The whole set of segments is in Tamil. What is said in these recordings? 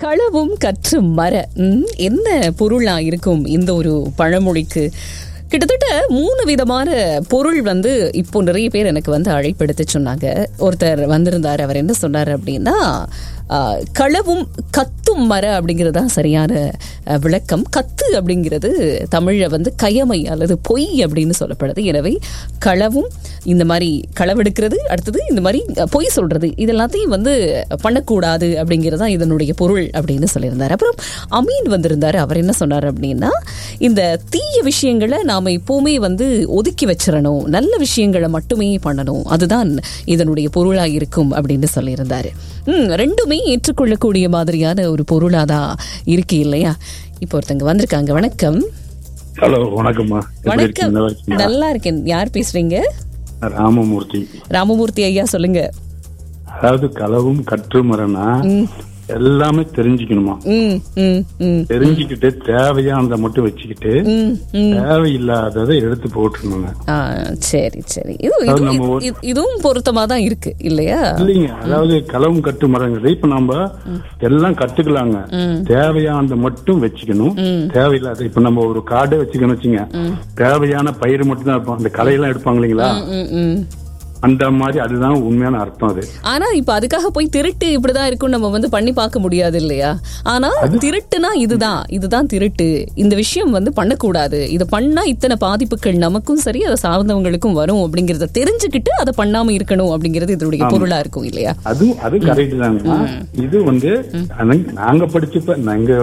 களவும் கற்று மர ம், என்ன பொருளா இருக்கும் இந்த ஒரு பழமொழிக்கு கிட்டத்தட்ட மூணு விதமான பொருள் வந்து இப்போ நிறைய பேர் எனக்கு வந்து அழைப்பெடுத்து சொன்னாங்க ஒருத்தர் வந்திருந்தார் அவர் என்ன சொன்னார் அப்படின்னா ஆ, களவும் கத்தும் மர அப்படிங்கிறது தான் சரியான அ, விளக்கம் கத்து அப்படிங்கிறது தமிழில் வந்து கயமை அல்லது பொய் அப்படின்னு சொல்லப்படுது எனவே களவும் இந்த மாதிரி களவெடுக்கிறது அடுத்தது இந்த மாதிரி அ, பொய் சொல்றது இது எல்லாத்தையும் வந்து பண்ணக்கூடாது அப்படிங்கிறது தான் இதனுடைய பொருள் அப்படின்னு சொல்லியிருந்தார் அப்புறம் அமீன் வந்திருந்தார் அவர் என்ன சொன்னார் அப்படின்னா இந்த தீய விஷயங்களை நாம எப்பவுமே வந்து ஒதுக்கி வச்சிடணும் நல்ல விஷயங்களை மட்டுமே பண்ணணும் அதுதான் இதனுடைய பொருளா இருக்கும் அப்படின்னு சொல்லியிருந்தாரு ம் ரெண்டுமே ஏற்றுக்கொள்ளக்கூடிய மாதிரியான ஒரு பொருளாதான் இருக்கு இல்லையா இப்போ ஒருத்தங்க வந்திருக்காங்க வணக்கம் ஹலோ வணக்கம்மா எப்படி வணக்கம் இருக்கீங்க? நல்லா இருக்கீங்களா? நல்லா இருக்கேன் யார் பேசுறீங்க ராமமூர்த்தி ராமமூர்த்தி ஐயா சொல்லுங்க அதாவது களவும் கற்றுமரனா எல்லாமே தெரிஞ்சுக்கணுமா ம் ம் ம் தெரிஞ்சுக்கிட்டு தேவையானதை மட்டும் வச்சுக்கிட்டு ம் ம் தேவையில்லாததை எடுத்து போட்டுருணுங்க ஆ சரி சரி இது அதாவது இது- நம்ம ஒரு- இது- இதுவும் பொருத்தமா தான் இருக்கு இல்லையா இல்லைங்க அதாவது களவும் கட்டு மரங்கிறது இப்ப நம்ம எல்லாம் கத்துக்கலாங்க தேவையானதை மட்டும் வச்சுக்கணும் தேவையில்லாத இப்ப நம்ம ஒரு காடை வச்சுக்கணும் வச்சுங்க தேவையான பயிர் மட்டும் தான் இருப்போம் அந்த களையெல்லாம் எடுப்பாங்க இல்லைங்களா ம் ம் அந்த மாதிரி அதுதான் உண்மையான அர்த்தம் அது ஆனா இப்ப அதுக்காக போய் திருட்டு இப்படிதான் இருக்கும் நம்ம வந்து பண்ணி பார்க்க முடியாது இல்லையா ஆனா திருட்டுனா இதுதான் இதுதான் திருட்டு இந்த விஷயம் வந்து பண்ணக்கூடாது இதை பண்ணா இத்தனை பாதிப்புகள் நமக்கும் சரி அதை சார்ந்தவங்களுக்கும் வரும் அப்படிங்கறத தெரிஞ்சுக்கிட்டு அதை பண்ணாம இருக்கணும் அப்படிங்கிறது இதனுடைய பொருளா இருக்கும் இல்லையா அது அது கரெக்ட் தாங்க இது வந்து ஆனா, நாங்க படிச்சப்ப நாங்க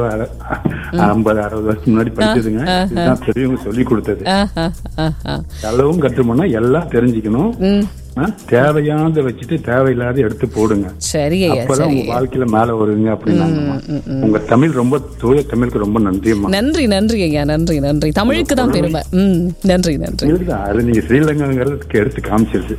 ஐம்பது அறுபது வருஷம் முன்னாடி படிச்சதுங்க இதுதான் பெரியவங்க சொல்லி கொடுத்தது ஆஹா, ஆஹா. செலவும் கட்டுமோனா எல்லாம் தெரிஞ்சுக்கணும் ம் ஆ, தேவையானதை வச்சுட்டு தேவையில்லாத எடுத்து போடுங்க சரி ஐயா அப்பதான் சரி உங்க வாழ்க்கையில மேல வருவீங்க அப்படின்னாங்கம்மா உங்க தமிழ் ரொம்ப தூய தமிழுக்கு ரொம்ப நன்றியம்மா நன்றி நன்றி ஐயா நன்றி நன்றி தமிழுக்கு தான் பெருமை ம் நன்றி நன்றி இதுதான் அது நீங்க ஸ்ரீலங்காங்கிறது எடுத்து காமிச்சிருச்சு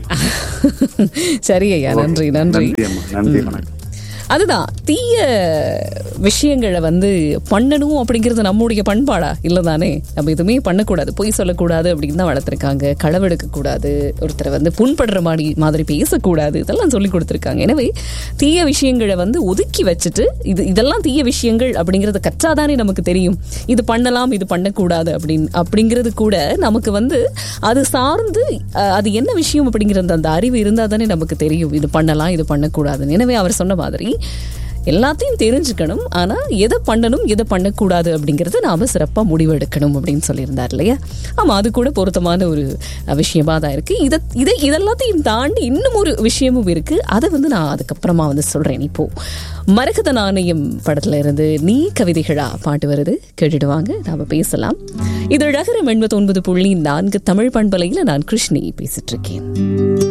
சரி ஐயா நன்றி நன்றி நன்றியம்மா நன்றி வணக்கம் அதுதான் தீய விஷயங்களை வந்து பண்ணணும் அப்படிங்கிறது நம்முடைய பண்பாடா இல்லதானே நம்ம எதுவுமே பண்ணக்கூடாது பொய் சொல்லக்கூடாது அப்படின்னு தான் வளர்த்துருக்காங்க களவெடுக்க கூடாது ஒருத்தரை வந்து புண்படுற மாதிரி மாதிரி பேசக்கூடாது இதெல்லாம் சொல்லி கொடுத்துருக்காங்க எனவே தீய விஷயங்களை வந்து ஒதுக்கி வச்சுட்டு இது இதெல்லாம் தீய விஷயங்கள் அப்படிங்கறத கற்றாதானே நமக்கு தெரியும் இது பண்ணலாம் இது பண்ணக்கூடாது அப்படின்னு அப்படிங்கிறது கூட நமக்கு வந்து அது சார்ந்து அஹ், அது என்ன விஷயம் அப்படிங்கிறது அந்த அறிவு இருந்தால் தானே நமக்கு தெரியும் இது பண்ணலாம் இது பண்ணக்கூடாதுன்னு எனவே அவர் சொன்ன மாதிரி எல்லாத்தையும் தெரிஞ்சுக்கணும் ஆனா எதை பண்ணணும் எதை பண்ணக்கூடாது அப்படிங்கறத நாம சிறப்பா முடிவெடுக்கணும் அப்படின்னு சொல்லியிருந்தார் இல்லையா ஆமா அது கூட பொருத்தமான ஒரு அஹ், விஷயமா தான் இருக்கு இதை இதை இதெல்லாத்தையும் தாண்டி இன்னும் ஒரு விஷயமும் இருக்கு அதை வந்து நான் அதுக்கப்புறமா வந்து சொல்றேன் இப்போ மரகத நாணயம் படத்துல இருந்து நீ கவிதைகளா பாட்டு வருது கேட்டுடுவாங்க நாம பேசலாம் இது அழகரம் எண்பத்தி ஒன்பது புள்ளி நான்கு தமிழ் பண்பலையில நான் கிருஷ்ணி பேசிட்டு இருக்கேன்